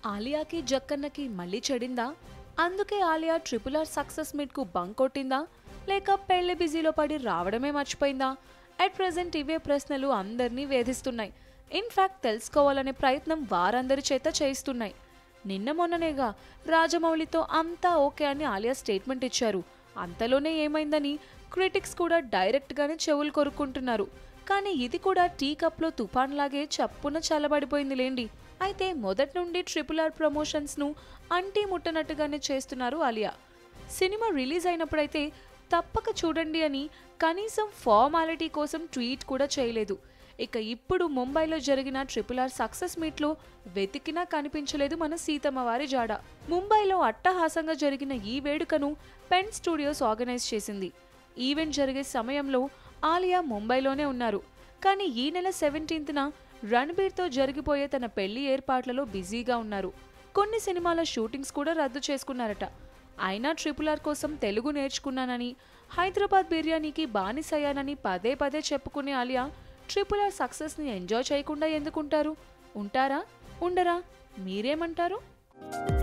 ఆలియాకి జక్కన్నకి మళ్ళీ చెడిందా అందుకే Alia triple R success meet కు బంక్ కొట్టిందా లేక పెళ్లి బిజీలో పడి రావడమే మర్చిపోయిందా అట్ ప్రెసెంట్ ఇవే ప్రశ్నలు అందరినీ వేధిస్తున్నాయి ఇన్ఫాక్ట్ తెలుసుకోవాలనే ప్రయత్నం వారందరి చేత చేయిస్తున్నాయి నిన్న మొన్ననేగా రాజమౌళితో అంతా ఓకే అని ఆలియా స్టేట్మెంట్ ఇచ్చారు అంతలోనే ఏమైందని క్రిటిక్స్ కూడా డైరెక్ట్గానే చెవులు కొరుక్కుంటున్నారు కానీ ఇది కూడా టీ కప్లో తుఫాన్ లాగే చప్పున చల్లబడిపోయింది లేండి అయితే మొదటి నుండి ట్రిపుల్ ఆర్ ప్రమోషన్స్ను అంటీ ముట్టనట్టుగానే చేస్తున్నారు ఆలియా సినిమా రిలీజ్ అయినప్పుడైతే తప్పక చూడండి అని కనీసం ఫార్మాలిటీ కోసం ట్వీట్ కూడా చేయలేదు ఇక ఇప్పుడు ముంబైలో జరిగిన ట్రిపుల్ ఆర్ సక్సెస్ మీట్లో వెతికినా కనిపించలేదు మన సీతమ్మ వారి జాడ ముంబైలో అట్టహాసంగా జరిగిన ఈ వేడుకను పెన్ స్టూడియోస్ ఆర్గనైజ్ చేసింది ఈవెంట్ జరిగే సమయంలో ఆలియా ముంబైలోనే ఉన్నారు కానీ ఈ నెల సెవెంటీన్త్న రణబీర్తో జరిగిపోయే తన పెళ్లి ఏర్పాట్లలో బిజీగా ఉన్నారు కొన్ని సినిమాల షూటింగ్స్ కూడా రద్దు చేసుకున్నారట అయినా ట్రిపుల్ ఆర్ కోసం తెలుగు నేర్చుకున్నానని హైదరాబాద్ బిర్యానీకి బానిసయ్యానని పదే పదే చెప్పుకునే ఆలియా ట్రిపుల్ ఆర్ సక్సెస్ని ఎంజాయ్ చేయకుండా ఎందుకుంటారు ఉంటారా ఉండరా మీరేమంటారు